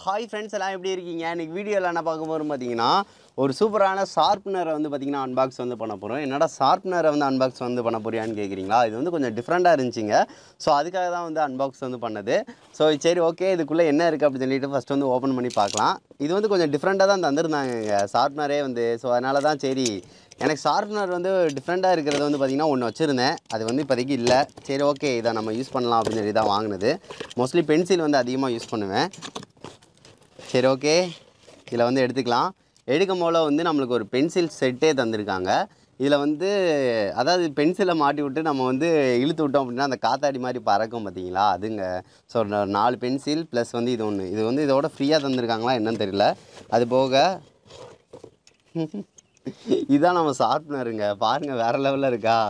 hi friends எல்லாம் எப்படி இருக்கீங்க இன்னைக்கு வீடியோவில் என்ன பார்க்க போகிறோம் பார்த்தீங்கன்னா ஒரு சூப்பரான ஷார்ப்னரை வந்து பார்த்தீங்கன்னா அன்பாக்ஸ் வந்து பண்ண போகிறோம் என்னடா ஷார்ப்னரை வந்து அன்பாக்ஸ் வந்து பண்ண போறியான்னு கேட்குறீங்களா இது வந்து கொஞ்சம் டிஃப்ரெண்ட்டாக இருந்துச்சுங்க ஸோ அதுக்காக தான் வந்து அன்பாக்ஸ் வந்து பண்ணது ஸோ சரி ஓகே இதுக்குள்ளே என்ன இருக்குது அப்படின்னு சொல்லிட்டு ஃபஸ்ட் வந்து ஓப்பன் பண்ணி பார்க்கலாம் இது வந்து கொஞ்சம் டிஃப்ரெண்ட்டாக தான் தந்திருந்தாங்க ஷார்ப்னரே வந்து ஸோ அதனால தான் சரி எனக்கு ஷார்ப்னர் வந்து டிஃப்ரெண்ட்டாக இருக்கிறது வந்து பார்த்திங்கன்னா ஒன்று வச்சுருந்தேன் அது வந்து இப்போதைக்கு இல்லை சரி ஓகே இதை நம்ம யூஸ் பண்ணலாம் அப்படின்னு சொல்லி தான் வாங்கினது மோஸ்ட்லி பென்சில் வந்து அதிகமாக யூஸ் பண்ணுவேன் சரி ஓகே இதில் வந்து எடுத்துக்கலாம் எடுக்கும் போல் வந்து நம்மளுக்கு ஒரு பென்சில் செட்டே தந்திருக்காங்க இதில் வந்து அதாவது பென்சிலை மாட்டி விட்டு நம்ம வந்து இழுத்து விட்டோம் அப்படின்னா அந்த காத்தாடி மாதிரி பறக்கும் பார்த்தீங்களா அதுங்க ஸோ நாலு பென்சில் ப்ளஸ் வந்து இது ஒன்று இது வந்து இதோட ஃப்ரீயாக தந்திருக்காங்களா என்னன்னு தெரியல அது போக இதான் நம்ம ஷார்ப்னருங்க பாருங்கள் வேறு லெவலில் இருக்கா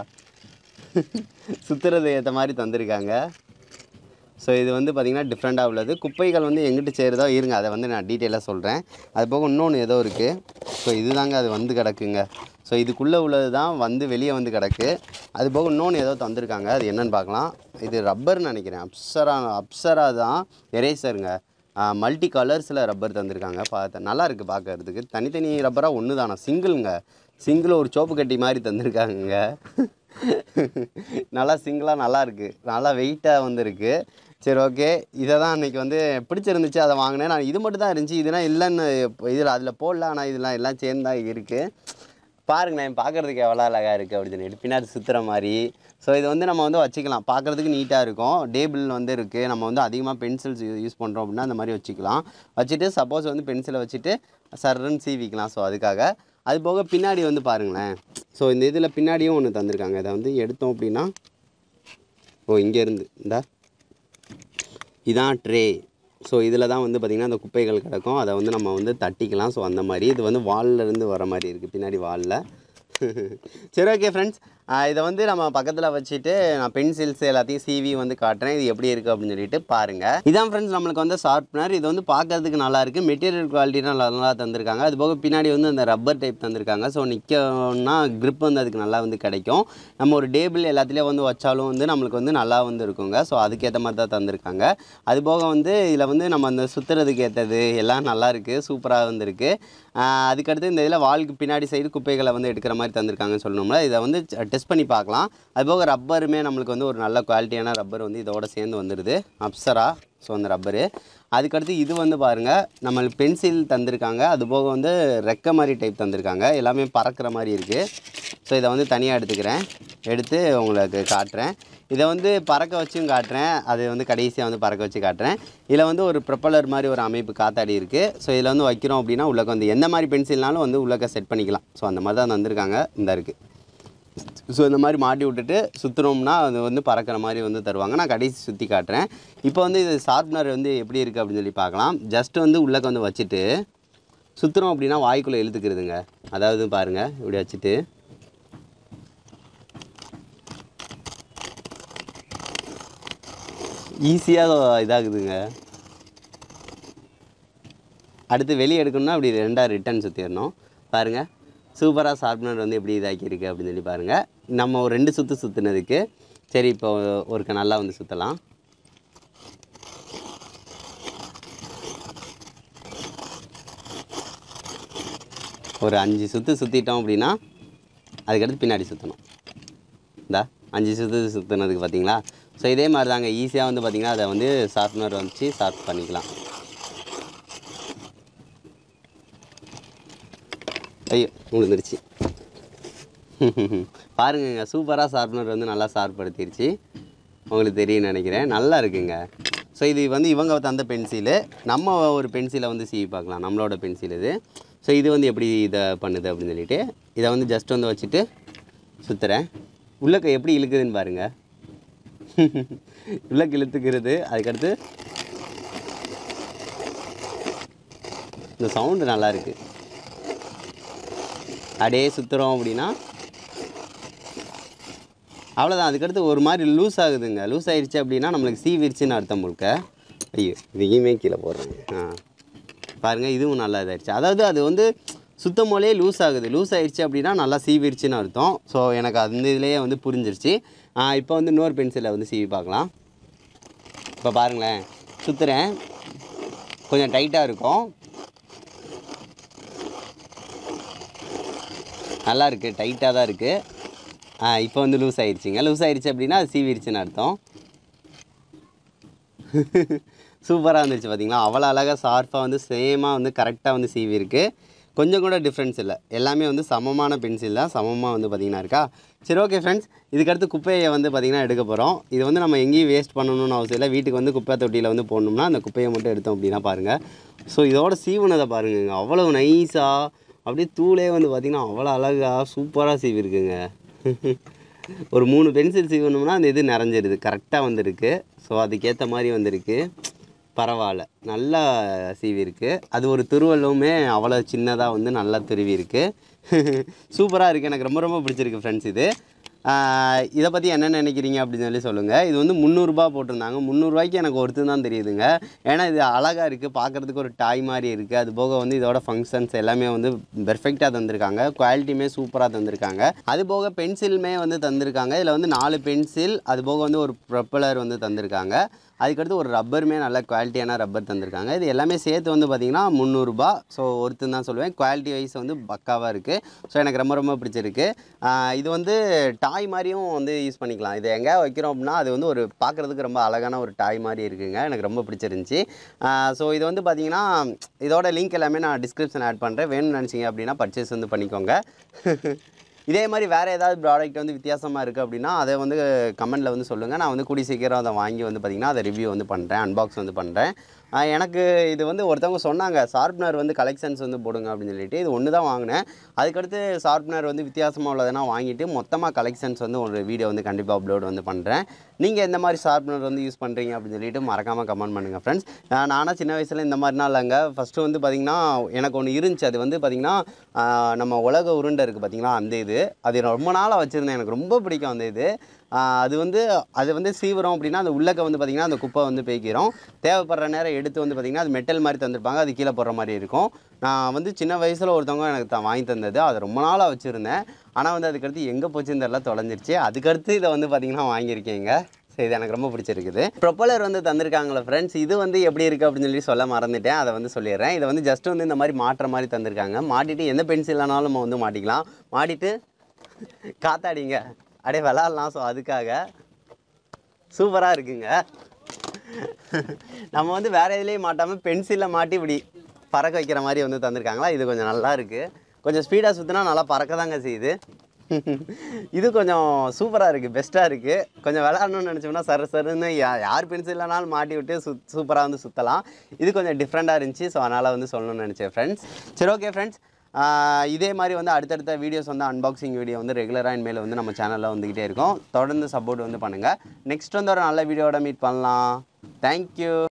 சுற்றுறது ஏற்ற மாதிரி தந்திருக்காங்க ஸோ இது வந்து பார்த்திங்கன்னா டிஃப்ரெண்ட்டாக உள்ளது குப்பைகள் வந்து எங்கிட்டு சேருதோ இருங்க அதை வந்து நான் டீட்டெயிலாக சொல்கிறேன் அது போக இன்னொன்று ஏதோ இருக்குது ஸோ இதுதாங்க அது வந்து கிடக்குங்க ஸோ இதுக்குள்ளே உள்ளது தான் வந்து வெளியே வந்து கிடக்கு அது போக இன்னொன்று ஏதோ தந்திருக்காங்க அது என்னன்னு பார்க்கலாம் இது ரப்பர்னு நினைக்கிறேன் அப்சரா அப்சரா தான் எரேசருங்க மல்டி கலர்ஸில் ரப்பர் தந்திருக்காங்க பார்த்தேன் நல்லா இருக்குது பார்க்கறதுக்கு தனித்தனி ரப்பராக ஒன்று தானா சிங்கிளுங்க சிங்கிள் ஒரு சோப்பு கட்டி மாதிரி தந்திருக்காங்க நல்லா சிங்கிளாக நல்லா இருக்குது நல்லா வெயிட்டாக வந்துருக்கு சரி ஓகே இதை தான் அன்றைக்கி வந்து பிடிச்சிருந்துச்சு அதை வாங்கினேன் நான் இது மட்டும் தான் இருந்துச்சு இதெல்லாம் இல்லைன்னு இதில் அதில் போடல ஆனால் இதெல்லாம் எல்லாம் சேர்ந்தா இருக்குது பாருங்களேன் பார்க்குறதுக்கு எவ்வளோ அழகாக இருக்குது அப்படின்னு சொல்லிட்டு பின்னாடி சுற்றுற மாதிரி ஸோ இது வந்து நம்ம வந்து வச்சுக்கலாம் பார்க்குறதுக்கு நீட்டாக இருக்கும் டேபிள் வந்து இருக்குது நம்ம வந்து அதிகமாக பென்சில்ஸ் யூஸ் பண்ணுறோம் அப்படின்னா அந்த மாதிரி வச்சுக்கலாம் வச்சுட்டு சப்போஸ் வந்து பென்சிலை வச்சுட்டு சர்ன்னு சீவிக்கலாம் ஸோ அதுக்காக அது போக பின்னாடி வந்து பாருங்களேன் ஸோ இந்த இதில் பின்னாடியும் ஒன்று தந்திருக்காங்க இதை வந்து எடுத்தோம் அப்படின்னா ஓ இங்கேருந்து இந்தா இதான் ட்ரே ஸோ இதில் தான் வந்து பார்த்திங்கன்னா அந்த குப்பைகள் கிடக்கும் அதை வந்து நம்ம வந்து தட்டிக்கலாம் ஸோ அந்த மாதிரி இது வந்து வால்ல இருந்து வர மாதிரி இருக்குது பின்னாடி வாலில் சரி ஓகே ஃப்ரெண்ட்ஸ் இதை வந்து நம்ம பக்கத்தில் வச்சுட்டு நான் பென்சில்ஸ் எல்லாத்தையும் சிவி வந்து காட்டுறேன் இது எப்படி இருக்குது அப்படின்னு சொல்லிட்டு பாருங்கள் இதான் ஃப்ரெண்ட்ஸ் நம்மளுக்கு வந்து ஷார்ப்னர் இது வந்து பார்க்கறதுக்கு நல்லா இருக்குது மெட்டீரியல் குவாலிட்டி நல்லா நல்லா தந்திருக்காங்க அது போக பின்னாடி வந்து அந்த ரப்பர் டைப் தந்திருக்காங்க ஸோ நிற்கணும்னா grip வந்து அதுக்கு நல்லா வந்து கிடைக்கும் நம்ம ஒரு டேபிள் எல்லாத்துலேயும் வந்து வச்சாலும் வந்து நம்மளுக்கு வந்து நல்லா வந்து இருக்குங்க ஸோ அதுக்கேற்ற மாதிரி தான் தந்திருக்காங்க அது போக வந்து இதில் வந்து நம்ம அந்த சுற்றுறதுக்கு ஏற்றது எல்லாம் நல்லா இருக்குது சூப்பராக வந்துருக்கு அதுக்கடுத்து இந்த இதில் வால்க்கு பின்னாடி சைடு குப்பைகளை வந்து எடுக்கிற மாதிரி தந்திருக்காங்கன்னு சொல்லணும்ல இதை வந்து டெஸ்ட் பண்ணி பார்க்கலாம் அது போக ரப்பருமே நம்மளுக்கு வந்து ஒரு நல்ல குவாலிட்டியான ரப்பர் வந்து இதோட சேர்ந்து வந்துடுது அப்சரா ஸோ அந்த ரப்பரு அதுக்கடுத்து இது வந்து பாருங்கள் நம்மளுக்கு பென்சில் தந்திருக்காங்க அது போக வந்து ரெக்க மாதிரி டைப் தந்திருக்காங்க எல்லாமே பறக்கிற மாதிரி இருக்குது ஸோ இதை வந்து தனியாக எடுத்துக்கிறேன் எடுத்து உங்களுக்கு காட்டுறேன் இதை வந்து பறக்க வச்சும் காட்டுறேன் அது வந்து கடைசியாக வந்து பறக்க வச்சு காட்டுறேன் இதில் வந்து ஒரு ப்ரொப்பலர் மாதிரி ஒரு அமைப்பு காத்தாடி இருக்குது ஸோ இதில் வந்து வைக்கிறோம் அப்படின்னா உள்ளக்க வந்து எந்த மாதிரி பென்சில்னாலும் வந்து உள்ளக்க செட் பண்ணிக்கலாம் ஸோ அந்த மாதிரி தான் வந்திருக்காங்க இந்த இருக்குது ஸோ இந்த மாதிரி மாட்டி விட்டுட்டு சுற்றுனோம்னா அது வந்து பறக்கிற மாதிரி வந்து தருவாங்க நான் கடைசி சுற்றி காட்டுறேன் இப்போ வந்து இது ஷார்ப்னர் வந்து எப்படி இருக்குது அப்படின்னு சொல்லி பார்க்கலாம் ஜஸ்ட் வந்து உள்ளக்க வந்து வச்சுட்டு சுற்றுறோம் அப்படின்னா வாய்க்குள்ளே இழுத்துக்கிறதுங்க அதாவது பாருங்கள் இப்படி வச்சுட்டு ஈஸியாக இதாகுதுங்க அடுத்து வெளியே எடுக்கணும்னா அப்படி ரெண்டாக ரிட்டன் சுற்றிடணும் பாருங்கள் சூப்பராக ஷார்ப்னர் வந்து எப்படி இதாக்கியிருக்கு அப்படின்னு சொல்லி பாருங்கள் நம்ம ஒரு ரெண்டு சுற்று சுற்றுனதுக்கு சரி இப்போ ஒருக்க நல்லா வந்து சுற்றலாம் ஒரு அஞ்சு சுற்று சுற்றிட்டோம் அப்படின்னா அதுக்கடுத்து பின்னாடி சுற்றணும் இந்தா அஞ்சு சுற்று சுற்றுனதுக்கு பார்த்தீங்களா ஸோ இதே மாதிரி தாங்க ஈஸியாக வந்து பார்த்திங்கன்னா அதை வந்து ஷார்ப்னர் வச்சு ஷார்ப் பண்ணிக்கலாம் ஐயோ விழுந்துருச்சு பாருங்கங்க சூப்பராக ஷார்ப்னர் வந்து நல்லா ஷார்ப்படுத்திருச்சு உங்களுக்கு தெரியும்னு நினைக்கிறேன் நல்லா இருக்குங்க ஸோ இது வந்து இவங்க தந்த பென்சிலு நம்ம ஒரு பென்சிலை வந்து சீவி பார்க்கலாம் நம்மளோட பென்சில் இது ஸோ இது வந்து எப்படி இதை பண்ணுது அப்படின்னு சொல்லிட்டு இதை வந்து ஜஸ்ட் வந்து வச்சுட்டு சுற்றுறேன் உள்ளக்க எப்படி இழுக்குதுன்னு பாருங்கள் உள்ளக்க இழுத்துக்கிறது அதுக்கடுத்து இந்த சவுண்டு நல்லா இருக்கு அப்படியே சுற்றுறோம் அப்படின்னா அவ்வளோதான் அதுக்கடுத்து ஒரு மாதிரி லூஸ் ஆகுதுங்க லூஸ் ஆயிடுச்சு அப்படின்னா நம்மளுக்கு சீவிருச்சுன்னு அர்த்தம் முழுக்க ஐயோ இதையுமே கீழே போடுறேங்க ஆ பாருங்கள் இதுவும் நல்லா இதாகிடுச்சு அதாவது அது வந்து சுத்தம் போலே லூஸ் ஆகுது லூஸ் ஆயிடுச்சு அப்படின்னா நல்லா சீவிருச்சுன்னு அர்த்தம் ஸோ எனக்கு அந்த இதுலேயே வந்து புரிஞ்சிருச்சு இப்போ வந்து இன்னொரு பென்சிலை வந்து சீவி பார்க்கலாம் இப்போ பாருங்களேன் சுற்றுறேன் கொஞ்சம் டைட்டாக இருக்கும் நல்லா இருக்குது டைட்டாக தான் இருக்குது ஆ இப்போ வந்து லூஸ் ஆயிடுச்சுங்க லூஸ் ஆயிடுச்சு அப்படின்னா அது சீவிடுச்சுன்னு அர்த்தம் சூப்பராக வந்துருச்சு பார்த்தீங்களா அவ்வளோ அழகாக ஷார்ப்பாக வந்து சேமாக வந்து கரெக்டாக வந்து சீவி இருக்கு கொஞ்சம் கூட டிஃப்ரென்ஸ் இல்லை எல்லாமே வந்து சமமான பென்சில் தான் சமமாக வந்து பார்த்திங்கன்னா இருக்கா சரி ஓகே ஃப்ரெண்ட்ஸ் இதுக்கடுத்து குப்பையை வந்து பார்த்திங்கன்னா எடுக்க போகிறோம் இது வந்து நம்ம எங்கேயும் வேஸ்ட் பண்ணணும்னு அவசியம் இல்லை வீட்டுக்கு வந்து குப்பை தொட்டியில் வந்து போடணும்னா அந்த குப்பையை மட்டும் எடுத்தோம் அப்படின்னா பாருங்கள் ஸோ இதோட சீவனதை பாருங்க அவ்வளோ நைஸாக அப்படியே தூளே வந்து பார்த்திங்கன்னா அவ்வளோ அழகாக சூப்பராக சீவி இருக்குங்க ஒரு மூணு பென்சில் சீவணும்னா அந்த இது நிறைஞ்சிருது கரெக்டாக வந்திருக்கு ஸோ அதுக்கேற்ற மாதிரி வந்திருக்கு பரவாயில்ல நல்லா சீவி இருக்கு அது ஒரு துருவலுமே அவ்வளோ சின்னதாக வந்து நல்லா துருவி இருக்கு சூப்பராக இருக்குது எனக்கு ரொம்ப ரொம்ப பிடிச்சிருக்கு ஃப்ரெண்ட்ஸ் இது ஆஹ் இதை பற்றி என்ன நினைக்கிறீங்க அப்படின்னு சொல்லி சொல்லுங்கள் இது வந்து முந்நூறுரூபா போட்டிருந்தாங்க முந்நூறுரூவாய்க்கு எனக்கு ஒருத்தர் தான் தெரியுதுங்க ஏன்னா இது அழகாக இருக்குது பார்க்குறதுக்கு ஒரு டாய் மாதிரி இருக்குது அது போக வந்து இதோட ஃபங்க்ஷன்ஸ் எல்லாமே வந்து பெர்ஃபெக்டாக தந்திருக்காங்க குவாலிட்டியுமே சூப்பராக தந்திருக்காங்க அது போக பென்சிலுமே வந்து தந்திருக்காங்க இதில் வந்து நாலு பென்சில் அது போக வந்து ஒரு ப்ரொப்பலர் வந்து தந்திருக்காங்க அதுக்கடுத்து ஒரு ரப்பருமே நல்ல குவாலிட்டியான ரப்பர் தந்திருக்காங்க இது எல்லாமே சேர்த்து வந்து பார்த்திங்கன்னா முந்நூறுரூபா ஸோ ஒருத்தன் தான் சொல்லுவேன் குவாலிட்டி வைஸ் வந்து பக்காவாக இருக்குது ஸோ எனக்கு ரொம்ப ரொம்ப பிடிச்சிருக்கு ஆஹ் இது வந்து டாய் மாதிரியும் வந்து யூஸ் பண்ணிக்கலாம் இது எங்கே வைக்கிறோம் அப்படின்னா அது வந்து ஒரு பார்க்குறதுக்கு ரொம்ப அழகான ஒரு டாய் மாதிரி இருக்குங்க எனக்கு ரொம்ப பிடிச்சிருந்துச்சி ஸோ இது வந்து பார்த்திங்கன்னா இதோட லிங்க் எல்லாமே நான் டிஸ்கிரிப்ஷன் ஆட் பண்ணுறேன் வேணும்னு நினச்சிங்க அப்படின்னா பர்ச்சேஸ் வந்து பண்ணிக்கோங்க இதே மாதிரி வேறு ஏதாவது ப்ராடக்ட் வந்து வித்தியாசமாக இருக்குது அப்படின்னா அதை வந்து கமெண்ட்டில் வந்து சொல்லுங்கள் நான் வந்து கூடி சீக்கிரம் அதை வாங்கி வந்து பார்த்திங்கன்னா அதை ரிவ்யூ வந்து பண்ணுறேன் அன்பாக்ஸ் வந்து பண்ணுறேன் ஆஹ் எனக்கு இது வந்து ஒருத்தவங்க சொன்னாங்க ஷார்ப்னர் வந்து கலெக்ஷன்ஸ் வந்து போடுங்க அப்படின்னு சொல்லிட்டு இது ஒன்று தான் வாங்கினேன் அதுக்கடுத்து ஷார்ப்னர் வந்து வித்தியாசமாக உள்ளதுனா வாங்கிட்டு மொத்தமாக கலெக்ஷன்ஸ் வந்து ஒரு வீடியோ வந்து கண்டிப்பாக அப்லோட் வந்து பண்ணுறேன் நீங்கள் எந்த மாதிரி ஷார்ப்னர் வந்து யூஸ் பண்ணுறீங்க அப்படின்னு சொல்லிட்டு மறக்காமல் கமெண்ட் பண்ணுங்கள் ஃப்ரெண்ட்ஸ் நானாக சின்ன வயசில் இந்த மாதிரிலாம் இல்லைங்க ஃபஸ்ட்டு வந்து பார்த்திங்கன்னா எனக்கு ஒன்று இருந்துச்சு அது வந்து பார்த்திங்கன்னா ஆஹ் நம்ம உலக உருண்டை இருக்குது பார்த்திங்களா அந்த இது அது ரொம்ப நாளாக வச்சுருந்தேன் எனக்கு ரொம்ப பிடிக்கும் அந்த இது ஆஹ் அது வந்து அது வந்து சீவிரம் அப்படின்னா அந்த உள்ளக்க வந்து பார்த்திங்கன்னா அந்த குப்பை வந்து பேய்க்கிறோம் தேவைப்படுற நேரம் எடுத்து வந்து பார்த்திங்கன்னா அது மெட்டல் மாதிரி தந்திருப்பாங்க அது கீழே போடுற மாதிரி இருக்கும் நான் வந்து சின்ன வயசில் ஒருத்தவங்க எனக்கு த வாங்கி தந்தது அது ரொம்ப நாளாக வச்சுருந்தேன் ஆனால் வந்து அதுக்கடுத்து எங்கே போச்சுன்னு தெரியல தொலைஞ்சிருச்சு அதுக்கடுத்து இதை வந்து பார்த்திங்கன்னா வாங்கியிருக்கேங்க ஸோ இது எனக்கு ரொம்ப பிடிச்சிருக்குது ப்ரொப்பலர் வந்து தந்திருக்காங்களே ஃப்ரெண்ட்ஸ் இது வந்து எப்படி இருக்குது அப்படின்னு சொல்லி சொல்ல மறந்துட்டேன் அதை வந்து சொல்லிடுறேன் இதை வந்து ஜஸ்ட் வந்து இந்த மாதிரி மாட்டுற மாதிரி தந்திருக்காங்க மாட்டிட்டு எந்த பென்சிலானாலும் நம்ம வந்து மாட்டிக்கலாம் மாட்டிட்டு காத்தாடிங்க அப்படியே விளாட்லாம் ஸோ அதுக்காக சூப்பராக இருக்குங்க நம்ம வந்து வேறு எதுலேயும் மாட்டாமல் பென்சிலில் மாட்டி இப்படி பறக்க வைக்கிற மாதிரி வந்து தந்திருக்காங்களா இது கொஞ்சம் நல்லா இருக்குது கொஞ்சம் ஸ்பீடாக சுற்றினா நல்லா பறக்க தாங்க செய்யுது இது கொஞ்சம் சூப்பராக இருக்குது பெஸ்ட்டாக இருக்குது கொஞ்சம் விளாடணும்னு நினச்சோம்னா சர சருன்னு யா யார் பென்சில்னாலும் மாட்டி விட்டு சு சூப்பராக வந்து சுற்றலாம் இது கொஞ்சம் டிஃப்ரெண்ட்டாக இருந்துச்சு ஸோ அதனால் வந்து சொல்லணும்னு நினச்சேன் ஃப்ரெண்ட்ஸ் சரி ஓகே ஃப்ரெண்ட்ஸ் இதே மாதிரி வந்து அடுத்தடுத்த வீடியோஸ் வந்து அன்பாக்சிங் வீடியோ வந்து ரெகுலராக இனிமேல் வந்து நம்ம சேனலில் வந்துக்கிட்டே இருக்கும் தொடர்ந்து சப்போர்ட் வந்து பண்ணுங்கள் நெக்ஸ்ட் வந்து ஒரு நல்ல வீடியோட மீட் பண்ணலாம் தேங்க்யூ